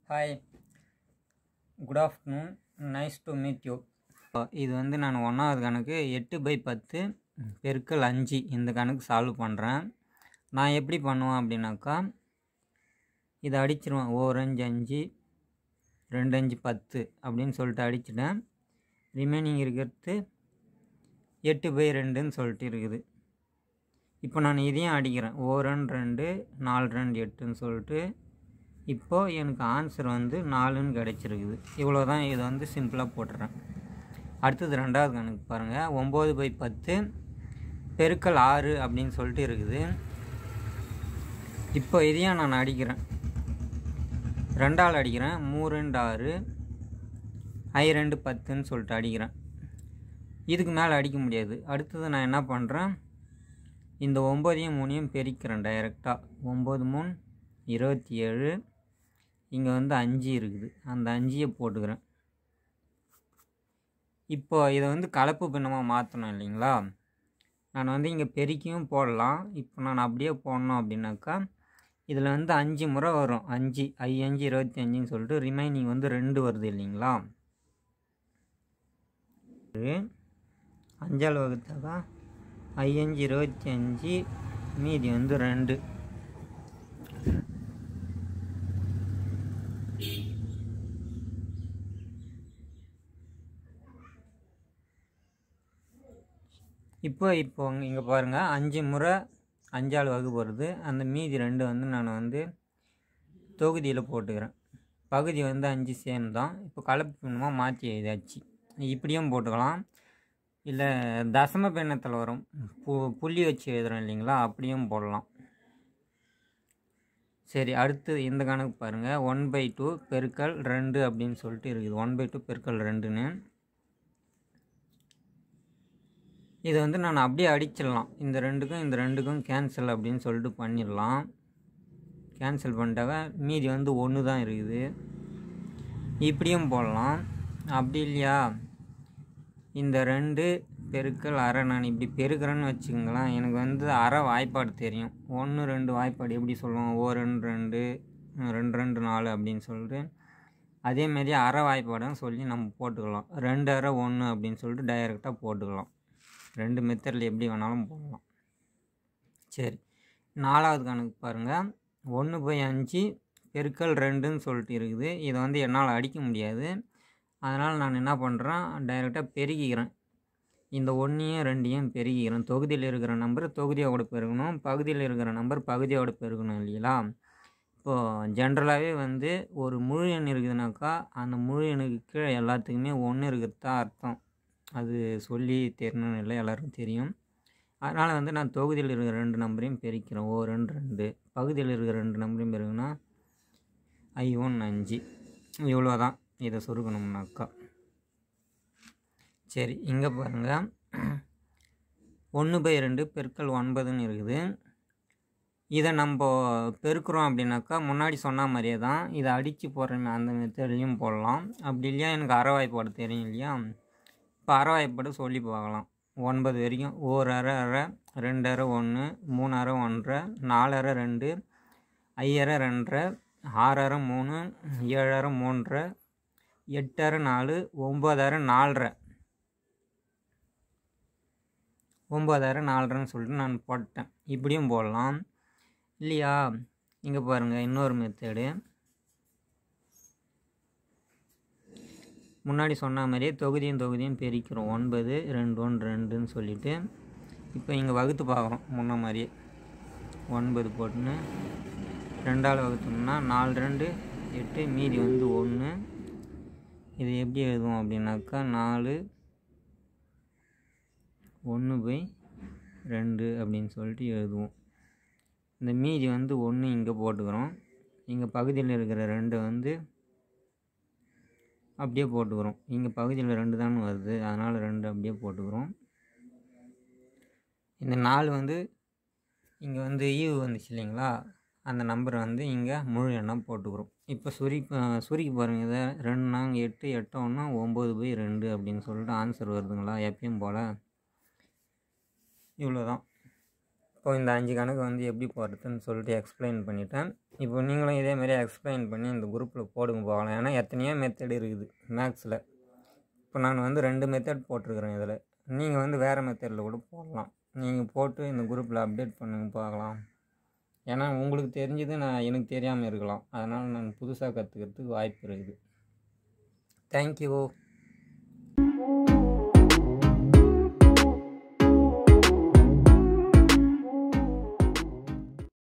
hi good afternoon nice to meet you இது வந்து நான் ஒன்றாவது கணக்கு எட்டு பை பத்து பெருக்கல் அஞ்சு இந்த கணக்கு சால்வ் பண்ணுறேன் நான் எப்படி பண்ணுவேன் அப்படின்னாக்கா இதை அடிச்சிருவேன் ஓர் அஞ்சு அஞ்சு ரெண்டு அஞ்சு பத்து அப்படின்னு சொல்லிட்டு அடிச்சிட்டேன் ரிமைனிங் இருக்கிறது எட்டு பை ரெண்டுன்னு சொல்லிட்டு இருக்குது இப்போ நான் இதையும் அடிக்கிறேன் ஓ ரெண்டு ரெண்டு நாலு ரெண்டு எட்டுன்னு சொல்லிட்டு இப்போது எனக்கு ஆன்சர் வந்து நாலுன்னு கிடச்சிருக்குது இவ்வளோ தான் இதை வந்து சிம்பிளாக போட்டுறேன் அடுத்தது ரெண்டாவது கணக்கு பாருங்கள் ஒம்பது பை பத்து பெருக்கல் ஆறு அப்படின்னு சொல்லிட்டு இருக்குது இப்போ இதையும் நான் அடிக்கிறேன் ரெண்டாள் அடிக்கிறேன் மூ ரெண்டு ஆறு ஐ ரெண்டு பத்துன்னு சொல்லிட்டு அடிக்கிறேன் இதுக்கு மேலே அடிக்க முடியாது அடுத்தது நான் என்ன பண்ணுறேன் இந்த ஒம்பதையும் மூணையும் பெருக்கிறேன் டைரெக்டாக ஒம்பது மூணு இருபத்தி ஏழு இங்கே வந்து அஞ்சு இருக்குது அந்த அஞ்சியை போட்டுக்கிறேன் இப்போ இதை வந்து கலப்பு பின்னமாக மாற்றணும் இல்லைங்களா நான் வந்து இங்கே பெருக்கியும் போடலாம் இப்போ நான் அப்படியே போடணும் அப்படின்னாக்கா இதில் வந்து அஞ்சு முறை வரும் அஞ்சு ஐ அஞ்சு இருபத்தி அஞ்சுன்னு சொல்லிட்டு ரிமைனிங் வந்து ரெண்டு வருது இல்லைங்களா அஞ்சால் வகுத்தாக்கா ஐ அஞ்சு இருபத்தி அஞ்சு மீதி வந்து ரெண்டு இப்போ இப்போ இங்கே பாருங்கள் அஞ்சு முறை அஞ்சாள் வகுப்பு வருது அந்த மீதி ரெண்டு வந்து நான் வந்து தொகுதியில் போட்டுக்கிறேன் பகுதி வந்து அஞ்சு சேம் தான் இப்போ கலப்பு பின்னமாக மாற்றி எழுதாச்சு இப்படியும் போட்டுக்கலாம் இல்லை தசம பின்னத்தில் வரும் பு புள்ளி வச்சு எழுதுகிறோம் இல்லைங்களா அப்படியும் போடலாம் சரி அடுத்து இந்த கணக்கு பாருங்கள் ஒன் பை டூ பெருக்கல் ரெண்டு அப்படின்னு சொல்லிட்டு இருக்குது ஒன் பை டூ பெருக்கல் ரெண்டுன்னு இது வந்து நான் அப்படியே அடிச்சிடலாம் இந்த ரெண்டுக்கும் இந்த ரெண்டுக்கும் கேன்சல் அப்படின்னு சொல்லிட்டு பண்ணிடலாம் கேன்சல் பண்ணிட்டாக்க மீதி வந்து ஒன்று தான் இருக்குது இப்படியும் போடலாம் அப்படி இல்லையா இந்த ரெண்டு பெருக்கல் அரை நான் இப்படி பெருக்கிறேன்னு வச்சுக்கோங்களேன் எனக்கு வந்து அரை வாய்ப்பாடு தெரியும் ஒன்று ரெண்டு வாய்ப்பாடு எப்படி சொல்லுவோம் ஓ ரெண்டு ரெண்டு ரெண்டு ரெண்டு நாலு அப்படின்னு சொல்லிட்டு அதேமாரி அரை வாய்ப்பாடும் சொல்லி நம்ம போட்டுக்கலாம் ரெண்டு அரை ஒன்று அப்படின்னு சொல்லிட்டு டைரெக்டாக போட்டுக்கலாம் ரெண்டு மெத்தடில் எப்படி வேணாலும் போடலாம் சரி நாலாவது கணக்கு பாருங்கள் ஒன்று பை அஞ்சு பெருக்கல் ரெண்டுன்னு சொல்லிட்டு இருக்குது இதை வந்து என்னால் அடிக்க முடியாது அதனால் நான் என்ன பண்ணுறேன் டைரெக்டாக பெருக்கிக்கிறேன் இந்த ஒன்றையும் ரெண்டையும் பெருக்கிக்கிறேன் தொகுதியில் இருக்கிற நம்பர் தொகுதியோட பெருகணும் பகுதியில் இருக்கிற நம்பர் பகுதியோட பெருகணும் இல்லைங்களா இப்போது ஜென்ரலாகவே வந்து ஒரு முழு எண் இருக்குதுனாக்கா அந்த முழு எண்ணுக்கு கீழே எல்லாத்துக்குமே ஒன்று இருக்கிறது தான் அர்த்தம் அது சொல்லி தெரியணும்னு இல்லை எல்லாருக்கும் தெரியும் அதனால் வந்து நான் தொகுதியில் இருக்கிற ரெண்டு நம்பரையும் பெருக்கிறேன் ஓ ரெண்டு ரெண்டு பகுதியில் இருக்கிற ரெண்டு நம்பரையும் பெருகுனா ஐ ஒன்று அஞ்சு இவ்வளோ தான் இதை சுருக்கணும்னாக்கா சரி இங்கே பாருங்கள் ஒன்று பை ரெண்டு பெருக்கல் ஒன்பதுன்னு இருக்குது இதை நம்ம பெருக்கிறோம் அப்படின்னாக்கா முன்னாடி சொன்ன மாதிரியே தான் இதை அடித்து போடுற அந்த மெத்தட்லேயும் போடலாம் அப்படி இல்லையா எனக்கு அரை வாய்ப்பாடு தெரியும் இல்லையா இப்போ அரை வாய்ப்பாடு சொல்லி பார்க்கலாம் ஒன்பது வரைக்கும் ஓர் அரை அரை ரெண்டு அரை ஒன்று மூணு அரை ஒன்றரை நாலு அரை ரெண்டு ஐயரை ரெண்டரை ஆறு அரை மூணு ஏழு அரை மூன்றரை எட்டு அரை நாலு ஒம்பது அரை நாலரை ஒம்பதாயிரம் நாலரைன்னு சொல்லிட்டு நான் போட்டேன் இப்படியும் போடலாம் இல்லையா இங்கே பாருங்கள் இன்னொரு மெத்தடு முன்னாடி சொன்ன மாதிரியே தொகுதியும் தொகுதியும் பெருக்கிறோம் ஒன்பது ரெண்டு ஒன்று ரெண்டுன்னு சொல்லிவிட்டு இப்போ இங்கே வகுத்து பார்க்குறோம் முன்ன மாதிரியே ஒன்பது போட்டுன்னு ரெண்டாவது வகுத்தோம்னா நாலு ரெண்டு எட்டு மீதி வந்து ஒன்று இது எப்படி எழுதுவோம் அப்படின்னாக்கா நாலு ஒன்று பை ரெண்டு அப்படின்னு சொல்லிட்டு எழுதுவோம் இந்த மீதி வந்து ஒன்று இங்கே போட்டுக்கிறோம் இங்கே பகுதியில் இருக்கிற ரெண்டு வந்து அப்படியே போட்டுக்கிறோம் இங்கே பகுதியில் ரெண்டு தானே வருது அதனால் ரெண்டு அப்படியே போட்டுக்கிறோம் இந்த நாலு வந்து இங்கே வந்து ஈவு வந்துச்சு இல்லைங்களா அந்த நம்பரை வந்து இங்கே முழு எண்ணம் போட்டுக்கிறோம் இப்போ சுரி சுருக்கி பாருங்கள் இதை ரெண்டு நாங்க எட்டு எட்டு ஒன்றா ஒம்பது பை ரெண்டு அப்படின்னு சொல்லிட்டு ஆன்சர் வருதுங்களா எப்பயும் போல் இவ்வளோ தான் இப்போ இப்போ இந்த அஞ்சு கணக்கு வந்து எப்படி போடுறதுன்னு சொல்லிட்டு எக்ஸ்பிளைன் பண்ணிட்டேன் இப்போ நீங்களும் இதேமாரி எக்ஸ்பிளைன் பண்ணி இந்த குரூப்பில் போடுங்க போகலாம் ஏன்னா எத்தனையோ மெத்தட் இருக்குது மேக்ஸில் இப்போ நான் வந்து ரெண்டு மெத்தட் போட்டிருக்கிறேன் இதில் நீங்கள் வந்து வேறு மெத்தடில் கூட போடலாம் நீங்கள் போட்டு இந்த குரூப்பில் அப்டேட் பண்ணுங்க பார்க்கலாம் ஏன்னா உங்களுக்கு தெரிஞ்சது நான் எனக்கு தெரியாமல் இருக்கலாம் அதனால் நான் புதுசாக கற்றுக்கிறதுக்கு வாய்ப்பு இருக்குது தேங்க்யூ